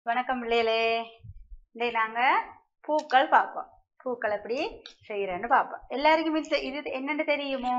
வணக்கம் பிள்ளைகளே இன்னைக்கு நாங்க பூக்கள் பார்ப்போம் பூக்கள் எப்படி செய்யறேன்னு பார்ப்போம் எல்லாருக்கும் இது இது என்னன்னு தெரியுமோ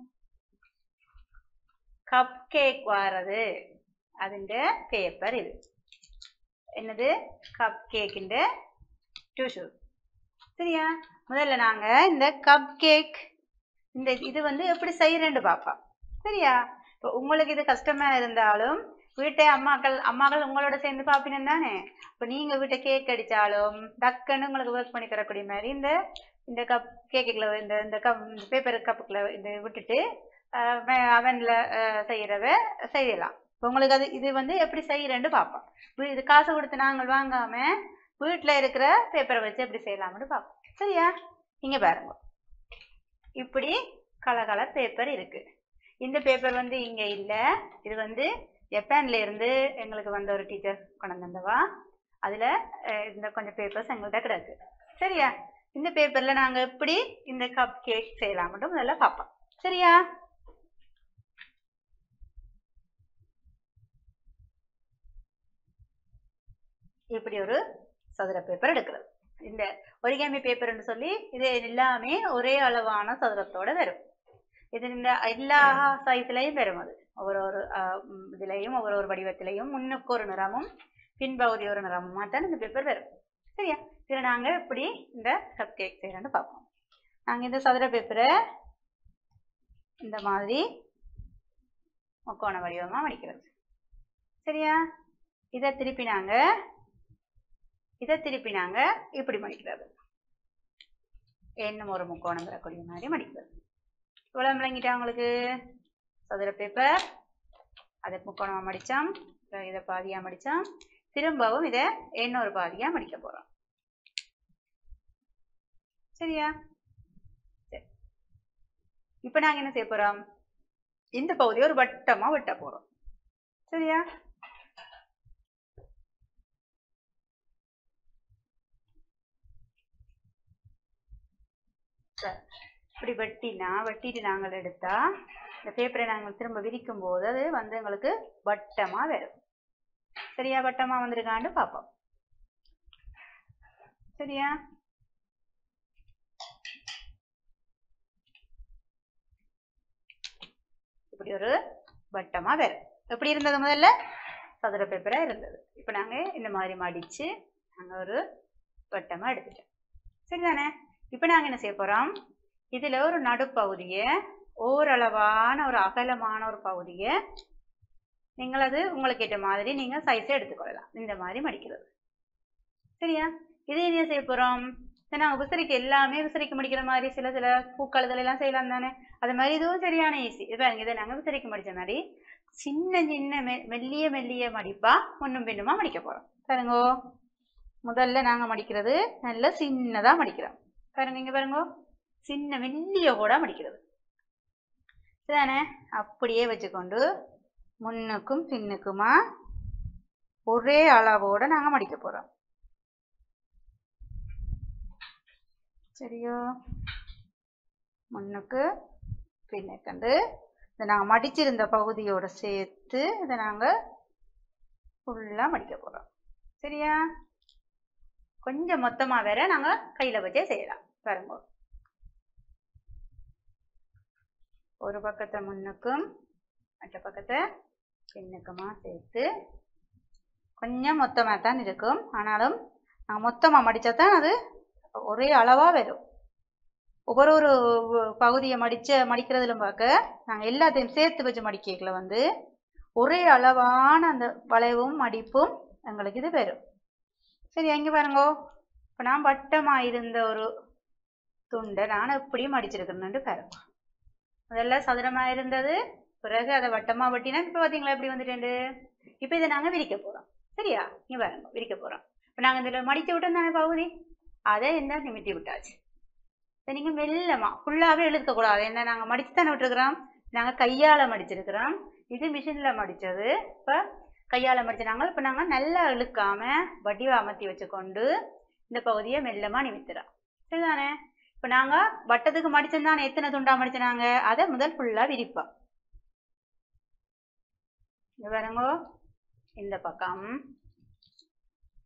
கப் கேக் வாரது അതിന്റെ പേപ്പർ ഇത് என்னது கப் கேக்கிന്റെ டியூஷு சரியா முதல்ல நாங்க இந்த கப் கேக் இந்த இது வந்து எப்படி செய்யறேன்னு பார்ப்போம் சரியா இப்போ உங்களுக்கு இது கஷ்டமா இருந்தாலும் வீட்டை அம்மாக்கள் அம்மாக்கள் உங்களோட சேர்ந்து பார்ப்பினு தானே இப்போ நீங்க வீட்டை கேக் அடிச்சாலும் டக்குன்னு உங்களுக்கு ஒர்க் பண்ணி தரக்கூடிய மாதிரி இந்த இந்த கப் கேக்குகளை இந்த இந்த கப் பேப்பர் கப்புக்குள்ள இந்த விட்டுட்டு அவன்ல செய்யறத செய்யலாம் இப்போ உங்களுக்கு அது இது வந்து எப்படி செய்யறேன்னு பார்ப்போம் வீ- இது காசு கொடுத்து நாங்கள் வாங்காம வீட்டில் இருக்கிற பேப்பரை வச்சு எப்படி செய்யலாம்னு பார்ப்போம் சரியா இங்க பாருங்க இப்படி கலர் கலர் பேப்பர் இருக்கு இந்த பேப்பர் வந்து இங்க இல்ல இது வந்து ஜப்பான்ல இருந்து எங்களுக்கு வந்த ஒரு டீச்சர் கொண்டு வந்தவா அதுல அஹ், இந்த கொஞ்சம் பேப்பர்ஸ் எங்கள்கிட்ட கிடக்கு சரியா இந்த பேப்பர்ல நாங்க எப்படி இந்த கப் கேக் செய்யலாம்னு முதல்ல பார்ப்போம் சரியா இப்படி ஒரு சதுர பேப்பர் எடுக்கிறது இந்த ஒரிகாமி பேப்பர்னு சொல்லி இது எல்லாமே ஒரே அளவான சதுரத்தோட வரும் இது இந்த எல்லா சைஸ்லயும் வரும் அது ஒவ்வொரு ஒரு ஆஹ், உம், இதுலயும் ஒவ்வொரு ஒரு வடிவத்திலையும் முன்னுக்கு ஒரு நிறமும் பின்பகுதி ஒரு நிறமும் தான் இந்த பேப்பர் வரும் சரியா இதில் நாங்க இப்படி இந்த கப் கேக் செய்யறோம்னு பார்ப்போம் நாங்க இந்த சதுர பேப்பரை இந்த மாதிரி முக்கோண வடிவமா மடிக்கிறது சரியா இதை திருப்பி நாங்க இதை திருப்பி நாங்க இப்படி மடிக்கிறது இன்னும் ஒரு முக்கோணம் வரக்கூடிய மாதிரி மடிக்கிறது இவ்வளவு விளங்கிட்டா உங்களுக்கு சதுர பேப்பர் அதை முக்கோணமா மடிச்சோம் அப்புறம் இதை பாதியா மடிச்சோம் திரும்பவும் இதை இன்னொரு பாதியா மடிக்க போறோம் சரியா சரி இப்ப நாங்க என்ன செய்ய போறோம் இந்த பகுதியை ஒரு வட்டமா வெட்ட போறோம் சரியா சரி. இப்படி வெட்டினா வெட்டிட்டு நாங்கள் எடுத்தா இந்த பேப்பரை நாங்கள் திரும்ப விரிக்கும் போது அது வந்து எங்களுக்கு வட்டமா வரும் சரியா வட்டமா வந்திருக்கான்னு பார்ப்போம் சரியா இப்படி ஒரு வட்டமா வரும் எப்படி இருந்தது முதல்ல சதுர பேப்பரா இருந்தது இப்போ நாங்க இந்த மாதிரி மடிச்சு நாங்க ஒரு வட்டமா எடுத்துட்டோம் சரிதானே இப்போ நாங்க என்ன செய்ய போறோம் இதுல ஒரு நடுப்பகுதியை ஓரளவான ஒரு அகலமான ஒரு பகுதியை நீங்கள் அது உங்களுக்கு ஏற்ற மாதிரி நீங்க சைஸை எடுத்துக்கொள்ளலாம் இந்த மாதிரி மடிக்கிறது சரியா இது என்ன செய்ய போறோம் சரி, நாங்க விசிறிக்கு எல்லாமே விசிறிக்கு மடிக்கிற மாதிரி சில சில பூக்கள் இதுல எல்லாம் செய்யலாம் தானே அது மாதிரி இதுவும் சரியான ஈஸி இது பாருங்க இதை நாங்க விசிறிக்கு மடிச்ச மாதிரி சின்ன சின்ன மெ- மெல்லிய மெல்லிய மடிப்பா முன்னும் பின்னுமா மடிக்க போறோம் பாருங்கோ முதல்ல நாங்க மடிக்கிறது நல்ல சின்னதா மடிக்கிறோம் பாருங்க இங்க பாருங்க சின்ன மெல்லிய கூட மடிக்கிறது சரிதானே அப்படியே வச்சுக்கொண்டு முன்னுக்கும் பின்னுக்குமா ஒரே அளவோட நாங்க மடிக்க போறோம் சரியோ முன்னுக்கு பின்னுக்கண்டு இதை நாங்கள் மடிச்சிருந்த பகுதியோட சேர்த்து இதை நாங்கள் ஃபுல்லாக மடிக்க போகிறோம் சரியா கொஞ்சம் மொத்தமாக வேற நாங்கள் கையில் வச்சே செய்யலாம் பாருங்க ஒரு பக்கத்தை முன்னுக்கும் மற்ற பக்கத்தை பின்னுக்குமா சேர்த்து கொஞ்சம் மொத்தமாக தான் இருக்கும் ஆனாலும் நாங்கள் மொத்தமாக மடித்தா தான் அது ஒரே அளவாக வரும் ஒவ்வொரு ஒரு பகுதியை மடிச்ச மடிக்கிறதுல பார்க்க நாங்கள் எல்லாத்தையும் சேர்த்து வச்சு மடிக்கல வந்து ஒரே அளவான அந்த வளைவும் மடிப்பும் எங்களுக்கு இது வரும் சரி எங்க பாருங்கோ இப்போ நான் வட்டமாக இருந்த ஒரு துண்டை நான் எப்படி மடிச்சிருக்கணுன்ட்டு பாருங்க முதல்ல சதுரமாக இருந்தது பிறகு அதை வட்டமாக வெட்டினா இப்போ பார்த்தீங்களா எப்படி வந்துட்டு இப்போ இதை நாங்கள் விரிக்க போகிறோம் சரியா இங்கே பாருங்க விரிக்க போகிறோம் இப்போ நாங்கள் இதில் மடித்து விட்டோம் தானே பகுதி அதை என்ன நிமித்தி விட்டாச்சு இதை நீங்கள் மெல்லமா ஃபுல்லாகவே இழுக்கக்கூடாது என்ன நாங்கள் மடித்து தானே விட்டுருக்குறோம் நாங்கள் கையால் மடிச்சிருக்கிறோம் இது மிஷினில் மடித்தது இப்போ கையால் மடிச்ச நாங்கள் இப்போ நாங்கள் நல்லா இழுக்காம வடிவ அமர்த்தி வச்சுக்கொண்டு இந்த பகுதியை மெல்லமாக நிமித்துறோம் சரிதானே இப்போ நாங்கள் வட்டத்துக்கு மடிச்சிருந்தானே எத்தனை துண்டா மடிச்சினாங்க அதை முதல் ஃபுல்லாக விரிப்போம் இங்க பாருங்கோ இந்த பக்கம்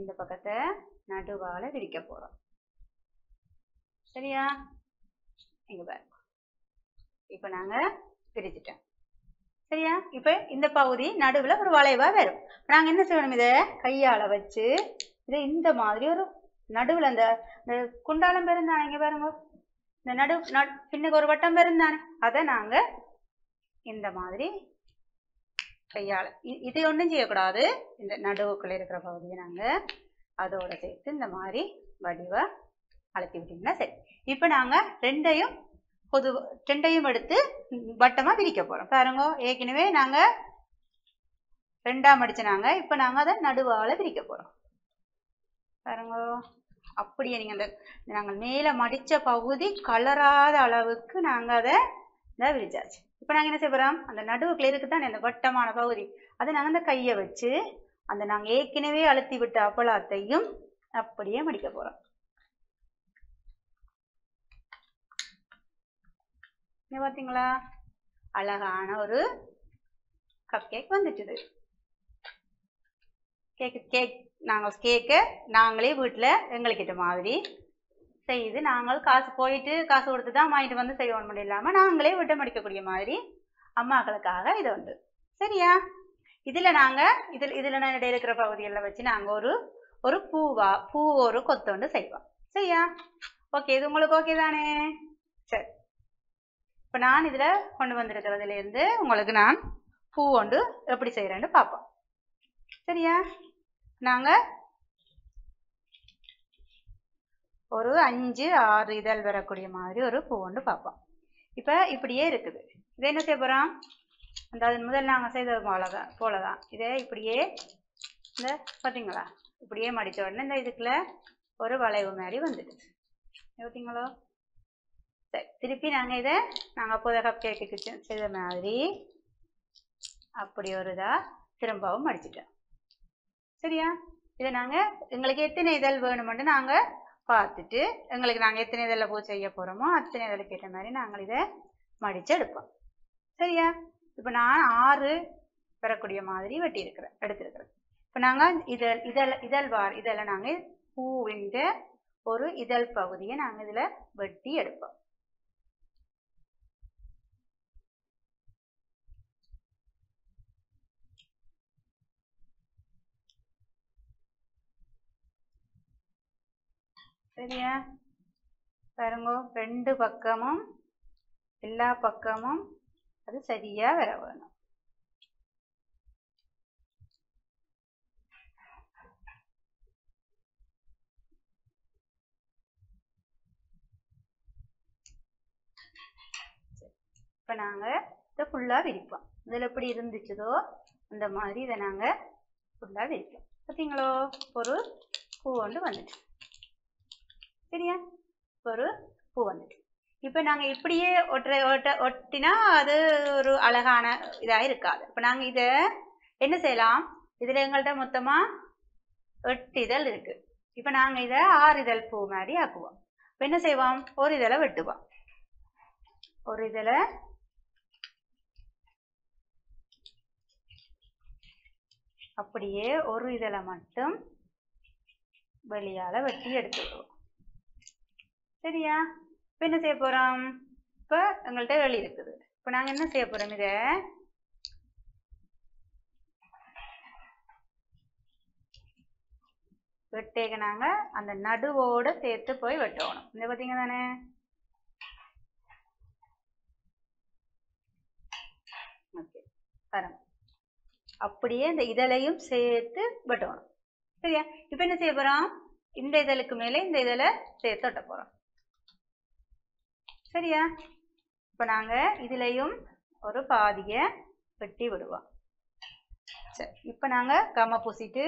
இந்த பக்கத்தை நடுவால விரிக்க போறோம் சரியா இங்க பாருங்க இப்போ நாங்க பிரிச்சுட்டோம் சரியா இப்போ இந்த பகுதி நடுவுல ஒரு வளைவா வரும் நாங்க என்ன செய்யணும் இதை கையால வச்சு இதை இந்த மாதிரி ஒரு நடுவுல அந்த இந்த குண்டாலம் பெருந்தானே இங்க பாருங்க இந்த நடு நடு பின்னுக்கு ஒரு வட்டம் பெருந்தானே அதை நாங்க இந்த மாதிரி கையால இ- இது ஒன்றும் செய்யக்கூடாது இந்த நடுவுக்குள்ள இருக்கிற பகுதியை நாங்க அதோட சேர்த்து இந்த மாதிரி வடிவா அழுத்தி விட்டீங்கன்னா சரி இப்போ நாங்க ரெண்டையும் பொது ரெண்டையும் எடுத்து வட்டமா விரிக்க போறோம் பாருங்க ஏற்கனவே நாங்க ரெண்டா மடிச்சனாங்க இப்போ நாங்க அதை நடுவால விரிக்க போறோம் பாருங்க அப்படியே நீங்க அந்த நாங்கள் மேல மடிச்ச பகுதி கலராத அளவுக்கு நாங்க அதை இந்த விரிச்சாச்சு இப்போ நாங்க என்ன செய்ய போறோம் அந்த நடுவுக்குள்ள இருக்குதானே அந்த வட்டமான பகுதி அதை நாங்க அந்த கையை வச்சு அந்த நாங்க ஏற்கனவே அழுத்தி விட்ட அப்பளத்தையும் அப்படியே மடிக்க போறோம் இங்க பாத்தீங்களா அழகான ஒரு கப் கேக் வந்துட்டுது கேக் கேக் நாங்கள் கேக்கை நாங்களே வீட்டில் எங்களுக்கிட்ட மாதிரி செய்து நாங்கள் காசு போயிட்டு காசு கொடுத்து தான் வாங்கிட்டு வந்து செய்யணும் மட்டும் இல்லாமல் நாங்களே வீட்டை மடிக்கக்கூடிய மாதிரி அம்மாக்களுக்காக இது உண்டு சரியா இதில் நாங்கள் இதில் இதில் இடையில இருக்கிற பகுதிகளில் வச்சு நாங்கள் ஒரு ஒரு பூவா பூ ஒரு கொத்தொண்டு செய்வோம் சரியா ஓகே இது உங்களுக்கு ஓகே தானே சரி இப்போ நான் இதில் கொண்டு வந்திருக்கிறதுலேருந்து உங்களுக்கு நான் பூ ஒன்று எப்படி செய்கிறேன்னு பார்ப்போம் சரியா நாங்கள் ஒரு அஞ்சு ஆறு இதழ் வரக்கூடிய மாதிரி ஒரு பூ ஒன்று பார்ப்போம் இப்போ இப்படியே இருக்குது இதை என்ன செய்ய போகிறோம் அந்த அது முதல் நாங்கள் செய்தது போல தான் போல தான் இதை இப்படியே இந்த பார்த்தீங்களா இப்படியே மடித்த உடனே இந்த இதுக்குள்ள ஒரு வளைவு மாதிரி வந்துடுது பார்த்தீங்களோ சரி திருப்பி நாங்கள் இதை நாங்கள் அப்போதை கப் கேக்குக்கு செ- செய்த மாதிரி அப்படி ஒரு இதாக திரும்பவும் மடிச்சிட்டோம் சரியா இதை நாங்கள் எங்களுக்கு எத்தனை இதழ் வேணுமென்று நாங்கள் பார்த்துட்டு எங்களுக்கு நாங்கள் எத்தனை இதழில் பூ செய்ய போகிறோமோ அத்தனை இதழுக்கு ஏற்ற மாதிரி நாங்கள் இதை மடித்து எடுப்போம் சரியா இப்போ நான் ஆறு பெறக்கூடிய மாதிரி வெட்டி இருக்கிறேன் எடுத்திருக்கிறேன் இப்போ நாங்கள் இதழ் இதழ் இதழ் வார் இதழை நாங்கள் பூவின்ற ஒரு இதழ் பகுதியை நாங்கள் இதில் வெட்டி எடுப்போம் சரியா பாருங்க ரெண்டு பக்கமும் எல்லா பக்கமும் அது சரியா வர வேணும் இப்போ நாங்கள் இதை ஃபுல்லாக விரிப்போம் இதில் எப்படி இருந்துச்சுதோ அந்த மாதிரி இதை நாங்கள் ஃபுல்லாக விரிப்போம் பார்த்தீங்களோ ஒரு பூ ஒன்று வந்துட்டு சரியா ஒரு பூ வந்துட்டு இப்போ நாங்கள் இப்படியே ஒட்டுற ஒட்ட ஒட்டினா அது ஒரு அழகான இதாக இருக்காது இப்போ நாங்கள் இதை என்ன செய்யலாம் இதில் எங்கள்கிட்ட மொத்தமாக எட்டு இதழ் இருக்கு இப்போ நாங்கள் இதை ஆறு இதழ் பூ மாதிரி ஆக்குவோம் இப்போ என்ன செய்வோம் ஒரு இதழை வெட்டுவோம் ஒரு இதழை அப்படியே ஒரு இதழை மட்டும் வெளியால வெட்டி எடுத்துடுவோம் சரியா இப்போ என்ன செய்ய போறோம் இப்போ எங்கள்கிட்ட வெளி இருக்குது இப்போ நாங்கள் என்ன செய்ய போறோம் இதை வெட்டேக நாங்கள் அந்த நடுவோட சேர்த்து போய் வெட்டணும் இந்த பார்த்தீங்க தானே ஓகே பாருங்க அப்படியே இந்த இதழையும் சேர்த்து வெட்டணும் சரியா இப்போ என்ன செய்ய போறோம் இந்த இதழுக்கு மேலே இந்த இதழை சேர்த்து ஒட்ட போறோம் சரியா இப்போ நாங்க இதுலயும் ஒரு பாதியை வெட்டி விடுவோம் சரி இப்போ நாங்க கம்ம பூசிட்டு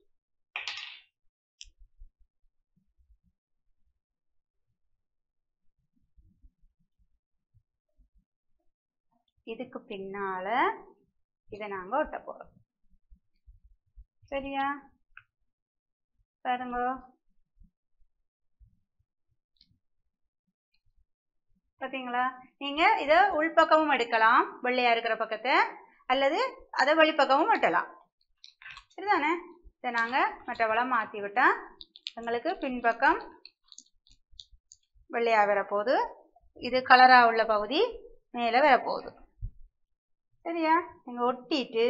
இதுக்கு பின்னால இதை நாங்க ஒட்ட போறோம் சரியா பாருங்க பாத்தீங்களா நீங்க இத உள்பக்கமும் எடுக்கலாம் வெள்ளையா இருக்கிற பக்கத்தை அல்லது அதை வெளிப்பக்கமும் வெட்டலாம் சரிதானே இதை நாங்கள் மற்ற வளம் மாற்றி விட்டால் எங்களுக்கு பின்பக்கம் வெள்ளையாக வரப்போகுது இது கலராக உள்ள பகுதி மேலே வரப்போகுது சரியா நீங்கள் ஒட்டிட்டு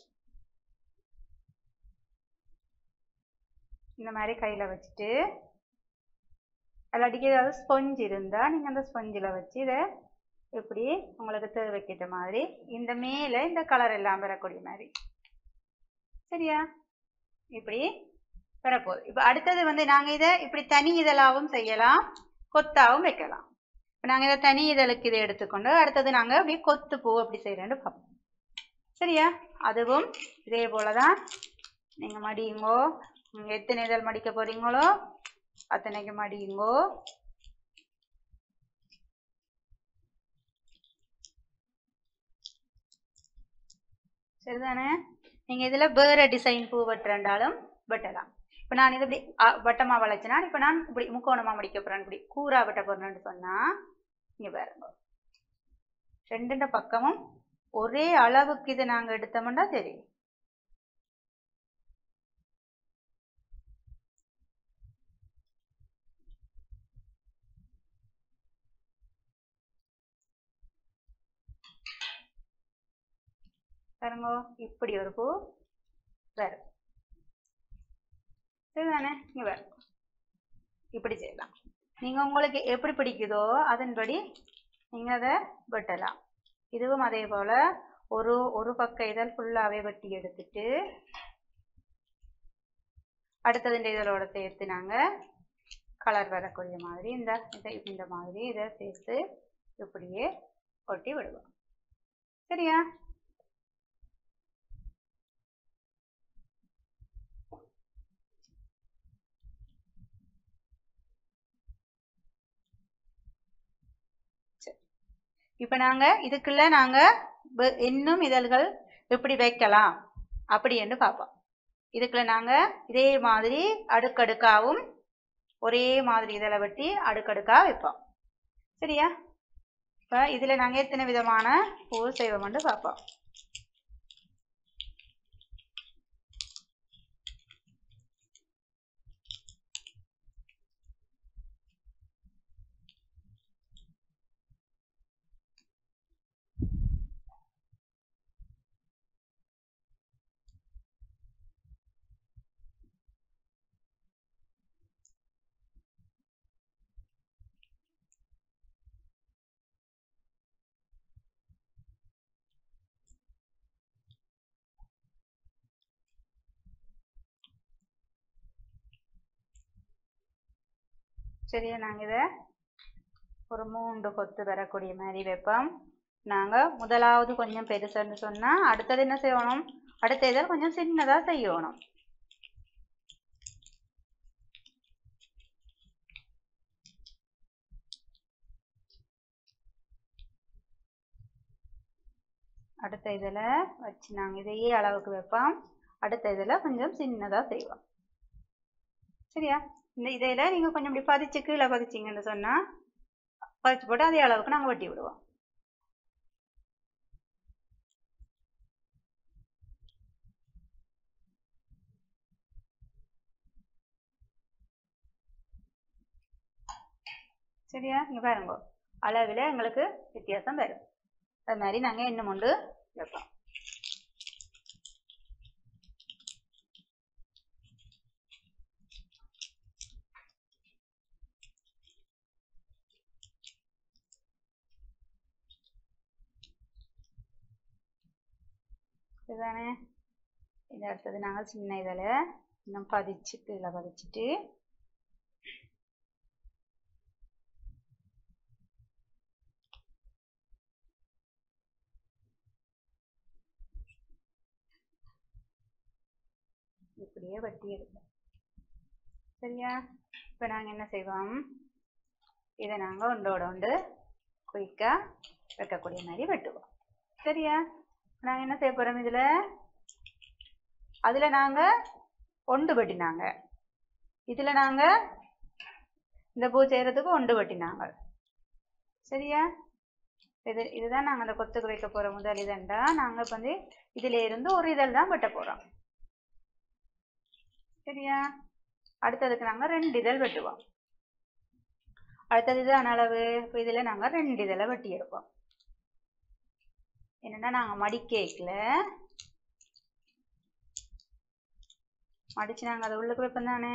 இந்த மாதிரி கையில் வச்சுட்டு அதில் அடிக்க ஏதாவது ஸ்பொஞ்ச் இருந்தால் நீங்கள் அந்த ஸ்பொஞ்சில் வச்சு இதை இப்படி உங்களுக்கு தேவைக்கிட்ட மாதிரி இந்த மேலே இந்த கலர் எல்லாம் வரக்கூடிய மாதிரி சரியா இப்படி வரப்போகுது இப்போ அடுத்தது வந்து நாங்கள் இதை இப்படி தனி இதழாகவும் செய்யலாம் கொத்தாகவும் வைக்கலாம் இப்போ நாங்கள் இதை தனி இதழுக்கு இதை எடுத்துக்கொண்டு அடுத்தது நாங்கள் அப்படி கொத்து பூ அப்படி செய்கிறேன்னு பார்ப்போம் சரியா அதுவும் இதே போல தான் நீங்கள் மடியுங்கோ நீங்கள் எத்தனை இதழ் மடிக்க போகிறீங்களோ அத்தனைக்கு மடியுங்கோ சரிதானே நீங்கள் இதில் வேறு டிசைன் பூ வெட்டுறண்டாலும் வெட்டலாம் இப்போ நான் இது இப்படி வட்டமாக வளைச்சேன்னா இப்போ நான் இப்படி முக்கோணமாக முடிக்க போகிறேன் இப்படி கூரா வெட்ட போகிறேன்னு சொன்னால் இங்கே பாருங்க ரெண்டு பக்கமும் ஒரே அளவுக்கு இது நாங்கள் எடுத்தோம்னா தெரியும் பாருங்க இப்படி ஒரு பூ வரும் சரிதானே இங்கே வரும் இப்படி செய்யலாம் நீங்கள் உங்களுக்கு எப்படி பிடிக்குதோ அதன்படி நீங்கள் அதை வெட்டலாம் இதுவும் அதே போல் ஒரு ஒரு பக்க இதழ் ஃபுல்லாகவே வெட்டி எடுத்துட்டு அடுத்தது இந்த இதழோட சேர்த்து நாங்கள் கலர் வரக்கூடிய மாதிரி இந்த இதை இந்த மாதிரி இதை சேர்த்து இப்படியே ஒட்டி விடுவோம் சரியா இப்போ நாங்கள் இதுக்குள்ள நாங்கள் இன்னும் இதழ்கள் எப்படி வைக்கலாம் அப்படின்னு பார்ப்போம் இதுக்குள்ள நாங்கள் இதே மாதிரி அடுக்கடுக்காகவும் ஒரே மாதிரி இதழை வெட்டி அடுக்கடுக்காக வைப்போம் சரியா இப்போ இதில் நாங்கள் எத்தனை விதமான பூ செய்வோம்னு பார்ப்போம் சரியா நாங்கள் இதை ஒரு மூன்று கொத்து வரக்கூடிய மாதிரி வைப்போம் நாங்கள் முதலாவது கொஞ்சம் பெருசுன்னு சொன்னால் அடுத்தது என்ன செய்யணும் அடுத்த இதில் கொஞ்சம் சின்னதாக செய்யணும் அடுத்த இதில் வச்சு நாங்கள் இதையே அளவுக்கு வைப்போம் அடுத்த இதில் கொஞ்சம் சின்னதாக செய்வோம் சரியா இந்த இதில் நீங்கள் கொஞ்சம் இப்படி பதிச்சு கீழே பதிச்சிங்கன்னு சொன்னால் பதிச்சு போட்டு அதே அளவுக்கு நாங்கள் வெட்டி விடுவோம் சரியா இங்கே பாருங்க அளவில் எங்களுக்கு வித்தியாசம் வரும் அது மாதிரி நாங்கள் இன்னும் ஒன்று வைப்போம் இதுதானே இது அடுத்தது நாங்கள் சின்ன இதில் இன்னும் பதிச்சு கீழே பதிச்சுட்டு இப்படியே வெட்டி எடுப்போம் சரியா இப்போ நாங்கள் என்ன செய்வோம் இதை நாங்கள் ஒன்றோட ஒன்று குயிக்காக வைக்கக்கூடிய மாதிரி வெட்டுவோம் சரியா நாங்கள் என்ன செய்ய போகிறோம் இதில் அதில் நாங்கள் ஒண்டு வெட்டினாங்க இதில் நாங்கள் இந்த பூ செய்கிறதுக்கு ஒண்டு வெட்டினாங்க சரியா இது இதுதான் நாங்கள் அந்த கொத்துக்கு வைக்க போகிற முதல் இதண்டா நாங்கள் இப்போ வந்து இதில் இருந்து ஒரு இதழ் தான் வெட்ட போகிறோம் சரியா அடுத்ததுக்கு நாங்கள் ரெண்டு இதழ் வெட்டுவோம் அடுத்தது இதுதான் அளவு இப்போ இதில் நாங்கள் ரெண்டு இதழை வெட்டி எடுப்போம் என்னென்னா நாங்கள் மடிக்கேக்கில் மடிச்சு நாங்கள் அதை உள்ளுக்கு வைப்போம் தானே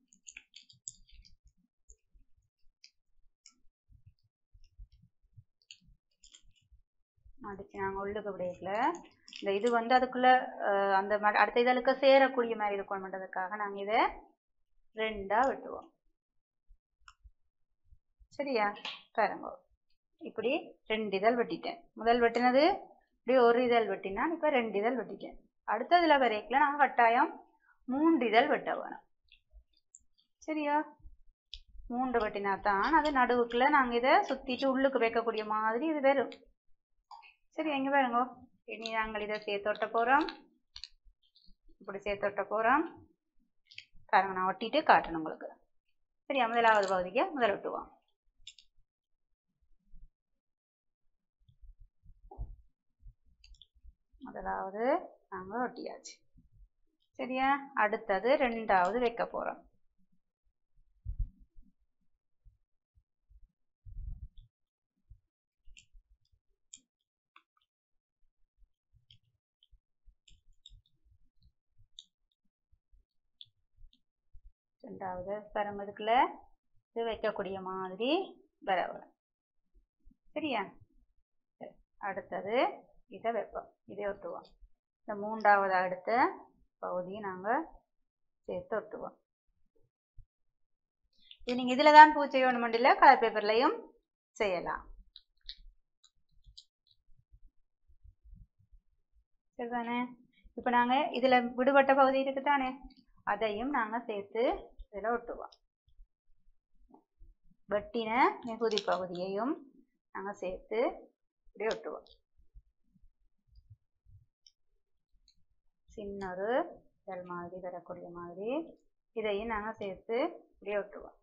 மடிச்சு நாங்கள் உள்ளுக்கு விடையில இந்த இது வந்து அதுக்குள்ள அஹ், அந்த ம- அடுத்த இதழுக்கு சேரக்கூடிய மாதிரி இருக்கணுன்றதுக்காக நாங்கள் இதை ரெண்டா வெட்டுவோம் சரியா பாருங்க இப்படி ரெண்டு இதழ் வெட்டிட்டேன் முதல் வெட்டினது இப்படி ஒரு இதழ் வெட்டினா இப்போ ரெண்டு இதழ் வெட்டிட்டேன் அடுத்ததுல வரைக்கும் நாங்கள் கட்டாயம் மூன்று இதழ் வெட்ட வேணும் சரியா மூன்று வெட்டினா தான் அது நடுவுக்குள்ள நாங்கள் இதை சுத்திட்டு உள்ளுக்கு வைக்கக்கூடிய மாதிரி இது வரும் சரி எங்க பாருங்க இனி நாங்கள் இதை சேர்த்தொட்ட போறோம் இப்படி சேர்த்தொட்ட போறோம் பாருங்க நான் ஒட்டிட்டு காட்டணும் உங்களுக்கு சரியா முதலாவது பகுதிக்கு முதல் ஒட்டுவோம் முதலாவது நாங்கள் ஒட்டியாச்சு சரியா அடுத்தது ரெண்டாவது வைக்க போறோம் ரெண்டாவது பாருங்க இதுக்குள்ள இது வைக்கக்கூடிய மாதிரி வர வரும் சரியா சரி. அடுத்தது இதை வைப்போம் இதை ஒட்டுவோம் இந்த மூன்றாவது அடுத்த பகுதியை நாங்கள் சேர்த்து ஒட்டுவோம் இது நீங்கள் இதில் தான் பூ செய்யணும் இல்லை கலர் பேப்பர்லையும் செய்யலாம் சரிதானே இப்போ நாங்கள் இதில் விடுபட்ட பகுதி இருக்கு தானே அதையும் நாங்கள் சேர்த்து இதில் ஒட்டுவோம் வெட்டின மிகுதி பகுதியையும் நாங்கள் சேர்த்து இப்படி ஒட்டுவோம் சின்ன ஒரு இதழ் மாதிரி வரக்கூடிய மாதிரி இதையும் நாங்கள் சேர்த்து இப்படியே ஒட்டுவோம்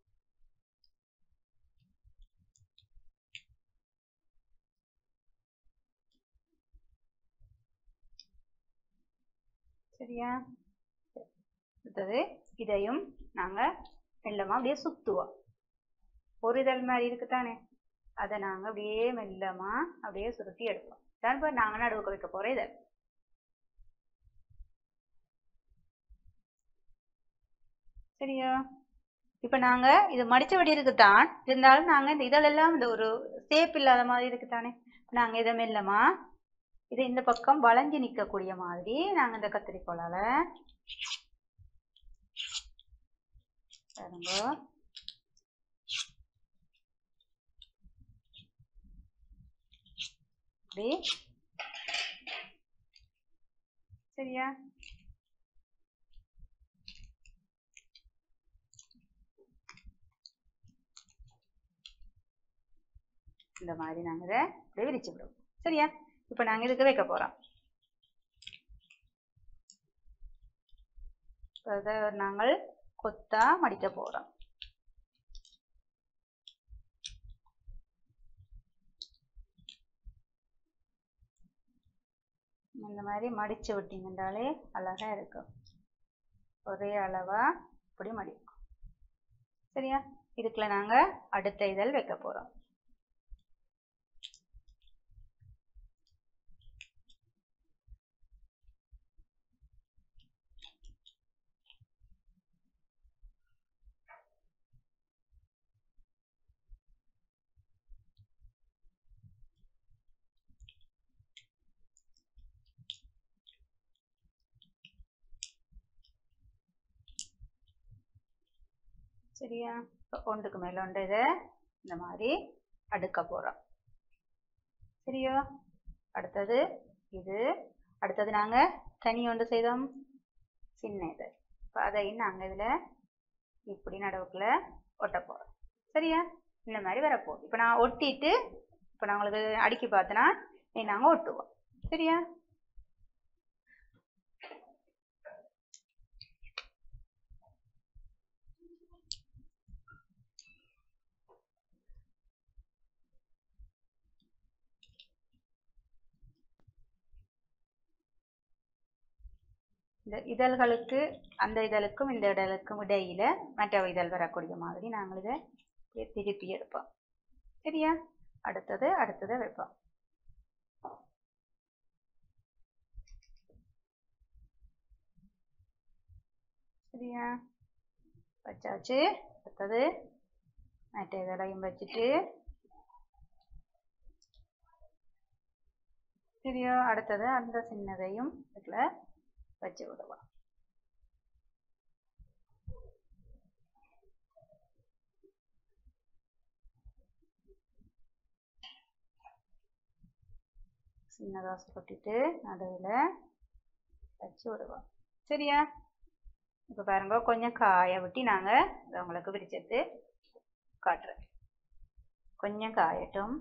சரியா அடுத்தது இதையும் நாங்கள் மெல்லமாக அப்படியே சுற்றுவோம் ஒரு இதழ் மாதிரி இருக்குதானே அதை நாங்கள் அப்படியே மெல்லமாக அப்படியே சுருட்டி எடுப்போம் தான் இப்போ நாங்கள் நடுவுக்கு வைக்க போகிற இதழ் சரியா இப்போ நாங்கள் இது மடித்தபடி இருக்குதான் இருந்தாலும் நாங்கள் இந்த இதழெல்லாம் இந்த ஒரு சேப் இல்லாத மாதிரி இருக்குதானே நாங்கள் இதை மெல்லமா இது இந்த பக்கம் வளைஞ்சு நிற்கக்கூடிய மாதிரி நாங்கள் இந்த கத்திரிக்கோலால பாருங்க இப்படி சரியா இந்த மாதிரி நாங்கள் இதை இப்படியே விரிச்சு விடுவோம் சரியா இப்போ நாங்கள் இதுக்கு வைக்க போகிறோம் அதை நாங்கள் கொத்தா மடிக்க போகிறோம் இந்த மாதிரி மடிச்சு விட்டீங்கன்றாலே அழகா இருக்கும் ஒரே அளவா இப்படி மடிக்கும் சரியா இதுக்குள்ள நாங்க அடுத்த இதழ் வைக்க போறோம் சரியா இப்போ ஒன்றுக்கு மேல ஒன்று இதை இந்த மாதிரி அடுக்க போறோம் சரியா அடுத்தது இது அடுத்தது நாங்க தனி ஒன்று செய்தோம் சின்ன இது இப்போ அதையும் நாங்க இதுல இப்படி நடுவுக்குள்ள ஒட்ட போறோம் சரியா இந்த மாதிரி வரப்போகுது இப்போ நான் ஒட்டிட்டு இப்போ நான் உங்களுக்கு அடுக்கி பார்த்தேன்னா நீ நாங்க ஒட்டுவோம் சரியா இந்த இதழ்களுக்கு அந்த இதழுக்கும் இந்த இதழுக்கும் இடையில மற்ற இதழ் வரக்கூடிய மாதிரி நாங்கள் இதை இப்படியே திருப்பி எடுப்போம் சரியா அடுத்தது அடுத்ததை வைப்போம் சரியா வச்சாச்சு அடுத்தது மற்ற இதழையும் வச்சுட்டு சரியா அடுத்தது அந்த சின்னதையும் இதில் வச்சு விடுவோம் சின்னதாக சுருட்டிட்டு நடுவில் வச்சு விடுவோம் சரியா இப்போ பாருங்க கொஞ்சம் காய விட்டு நாங்கள் இதை உங்களுக்கு பிரிச்செடுத்து காட்டுறேன் கொஞ்சம் காயட்டும்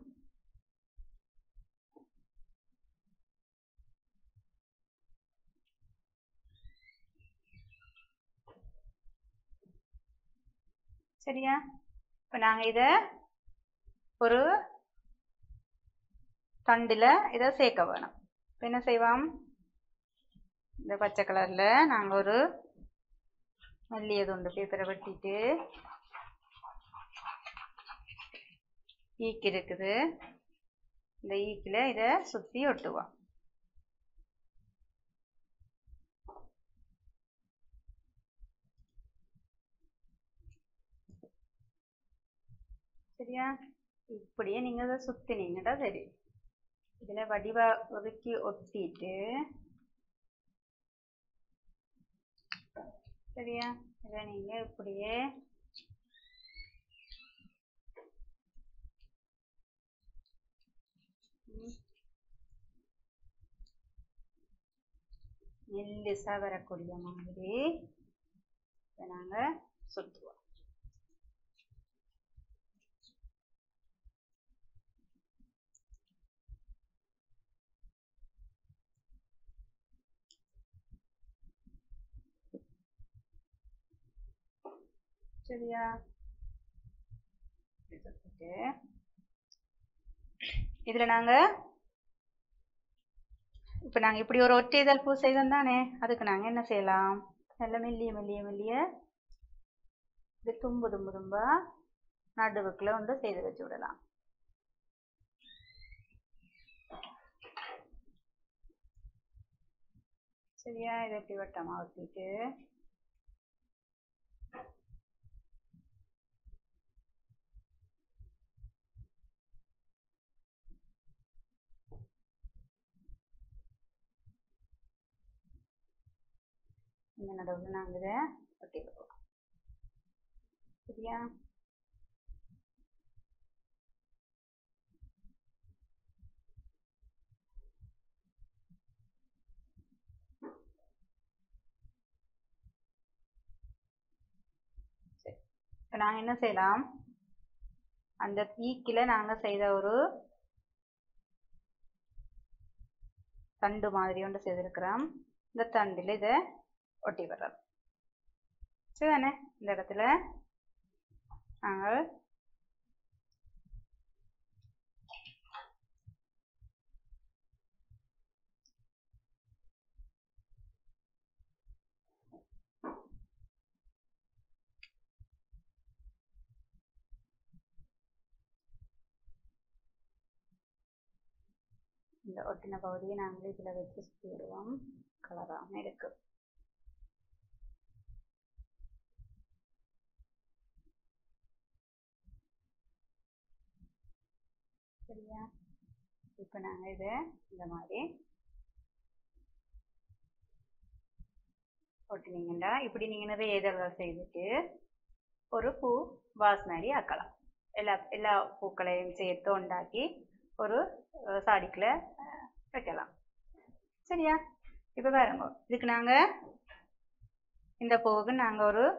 சரியா இப்போ நாங்கள் இதை ஒரு தண்டில் இதை சேர்க்க வேணும் இப்போ என்ன செய்வோம் இந்த பச்சை கலரில் நாங்கள் ஒரு மெல்லிய துண்டு பேப்பரை வெட்டிட்டு ஈக்கு இருக்குது இந்த ஈக்கில் இதை சுற்றி ஒட்டுவோம் சரியா இப்படியே நீங்கள் இதை சுற்றினீங்கடா சரி இதில் வடிவா ஒதுக்கி ஒட்டிட்டு சரியா இதை நீங்கள் இப்படியே மெல்லிசா வரக்கூடிய மாதிரி இதை நாங்கள் சுற்றுவோம் சரியா சுத்திட்டு இதில் நாங்கள் இப்போ நாங்கள் இப்படி ஒரு ஒற்றை இதழ் பூ செய்தோம் தானே அதுக்கு நாங்கள் என்ன செய்யலாம் நல்ல மெல்லிய மெல்லிய மெல்லிய இது தும்பு தும்பு தும்பா நடுவுக்குள்ள வந்து செய்து வச்சு விடலாம் சரியா இதை இப்படி வட்டமாக ஊற்றிட்டு இந்த நடுவில் நாங்கள் இதை ஒட்டி விடுவோம் சரியா இப்போ நாங்கள் என்ன செய்யலாம் அந்த ஈக்கில் நாங்கள் செய்த ஒரு தண்டு மாதிரி ஒன்று செய்திருக்கிறோம் இந்த தண்டில் இதை ஒட்டி விடுறோம் சரிதானே இந்த இடத்துல நாங்கள் இந்த ஒட்டின பகுதியை நாங்கள் இதில் வச்சு சுற்றி விடுவோம் கலராமல் இருக்கு சரியா இப்போ நாங்கள் இதை இந்த மாதிரி ஒட்டினீங்கன்னா இப்படி நீங்கள் நிறைய இதழ்கள் செய்துட்டு ஒரு பூ வாஸ் மாதிரி ஆக்கலாம் எல்லா எல்லா பூக்களையும் சேர்த்து உண்டாக்கி ஒரு சாடிக்குள்ள வைக்கலாம் சரியா இப்போ பாருங்க இதுக்கு நாங்கள் இந்த பூவுக்கு நாங்கள் ஒரு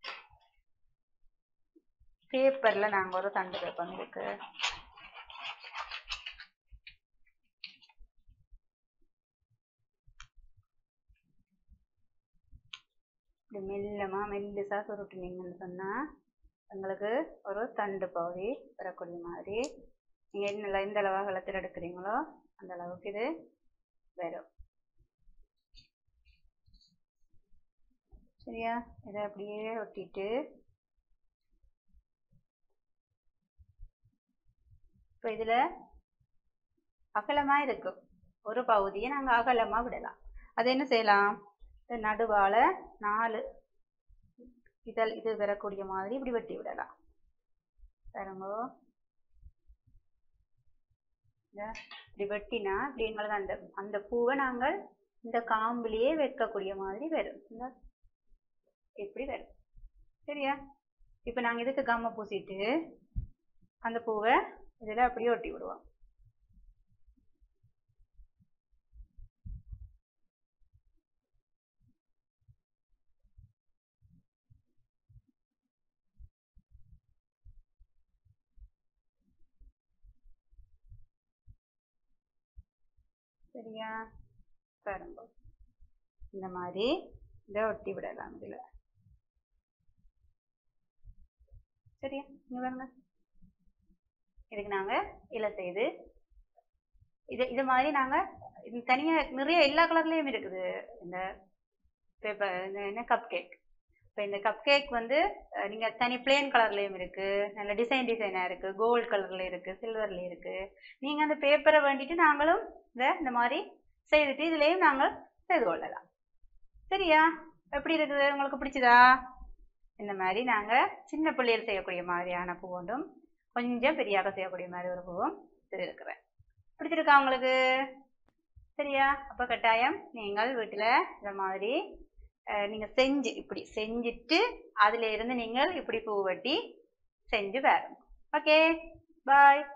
பேப்பரில் நாங்கள் ஒரு தண்டு வைப்போம் இதுக்கு இப்படி மெல்லமாக மெல்லிசாக சுருட்டினீங்கன்னு சொன்னால் உங்களுக்கு ஒரு தண்டு பகுதி வரக்கூடிய மாதிரி நீங்கள் என்ன எந்த அளவு அகலத்தில் எடுக்கிறீங்களோ அந்த அளவுக்கு இது வரும் சரியா இதை அப்படியே ஒட்டிட்டு இப்போ இதில் அகலமாக இருக்கும் ஒரு பகுதியை நாங்கள் அகலமாக விடலாம் அது என்ன செய்யலாம் இந்த நடுவால் நாலு இதழ் இது வரக்கூடிய மாதிரி இப்படி வெட்டி விடலாம் பாருங்க இப்படி வெட்டினா இப்படி எங்களுக்கு அந்த அந்த பூவை நாங்கள் இந்த காம்புலேயே வைக்கக்கூடிய மாதிரி வரும் இந்த இப்படி வரும் சரியா இப்போ நாங்கள் இதுக்கு கம்மை பூசிட்டு அந்த பூவை இதில் அப்படியே ஒட்டி விடுவோம் சரியா பாருங்க இந்த மாதிரி இதை ஒட்டி விடலாம் இதில் சரியா இங்க பாருங்க இதுக்கு நாங்கள் இலை செய்து இது இது மாதிரி நாங்கள் இது தனியாக நிறைய எல்லா கலர்லேயும் இருக்குது இந்த பேப்பர் இந்த என்ன கப் கேக் இப்போ இந்த கப் கேக் வந்து நீங்கள் தனி பிளேன் கலர்லேயும் இருக்குது நல்ல டிசைன் டிசைனாக இருக்குது கோல்டு கலரில் இருக்குது சில்வரில் இருக்குது நீங்கள் அந்த பேப்பரை வேண்டிட்டு நாங்களும் இந்த இந்த மாதிரி செய்துட்டு இதுலேயும் நாங்கள் செய்து கொள்ளலாம் சரியா எப்படி இருக்குது உங்களுக்கு பிடிச்சதா இந்த மாதிரி நாங்கள் சின்ன பிள்ளைகள் செய்யக்கூடிய மாதிரியான பூ ஒன்றும் கொஞ்சம் பெரியாக செய்யக்கூடிய மாதிரி ஒரு பூவும் செய்திருக்கிறேன் பிடிச்சிருக்கா உங்களுக்கு சரியா அப்போ கட்டாயம் நீங்கள் வீட்டில் இந்த மாதிரி நீங்கள் செஞ்சு இப்படி செஞ்சுட்டு அதில் இருந்து நீங்கள் இப்படி பூ வெட்டி செஞ்சு பாருங்க ஓகே பாய்